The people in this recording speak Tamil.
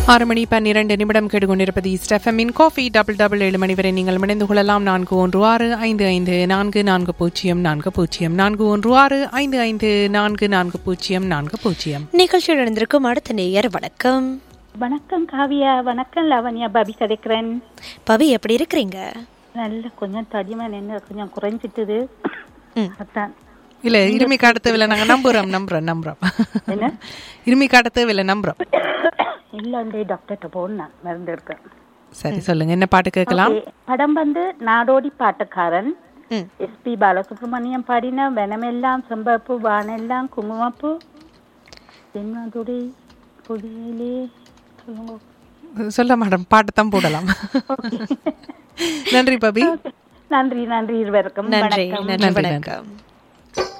ஆறு மணி பன்னிரண்டு நிமிடம் கெடுகொண்டிருப்பது ஸ்டெஃபமின் காஃபி டபுள் டபுள் ஏழு மணி வரை நீங்கள் இணைந்து கொள்ளலாம் நான்கு ஒன்று ஆறு ஐந்து ஐந்து நான்கு நான்கு பூஜ்ஜியம் நான்கு பூஜ்ஜியம் நான்கு ஒன்று ஆறு ஐந்து ஐந்து நான்கு நான்கு பூஜ்ஜியம் நான்கு பூஜ்ஜியம் நிகழ்ச்சியில் நடந்திருக்கும் அடுத்த நேயர் வணக்கம் வணக்கம் காவியா வணக்கம் லாவண்யா பாபி கதைக்கிறேன் பவி எப்படி இருக்கிறீங்க நல்ல கொஞ்சம் தடிமன் என்ன கொஞ்சம் குறைஞ்சிட்டுது ம். அதான் இல்ல இருமி காட்ட தேவையில்ல நாங்க நம்புறோம் நம்புறோம் நம்புறோம் என்ன இருமி காட்ட தேவையில்ல நம்புறோம் இல்லண்டே டாக்டர்கிட்ட போனேன் மருந்து எடுக்க சரி சொல்லுங்க என்ன பாட்டு கேட்கலாம் Okay, படம் வந்து நாடோடி பாட்டுக்காரன் ம். எஸ்பி பாலசுப்ரமணியம் பாடின வனமெல்லாம் செம்பப்பு வானெல்லாம் குங்குமப்பு தென்மதுரை புதியிலே சொல்லுங்க சொல்ல மேடம் பாட்டு தான் போடலாம் நன்றி பபி நன்றி நன்றி இருவருக்கும் நன்றி வணக்கம் நன்றி நன்றி, வணக்கம்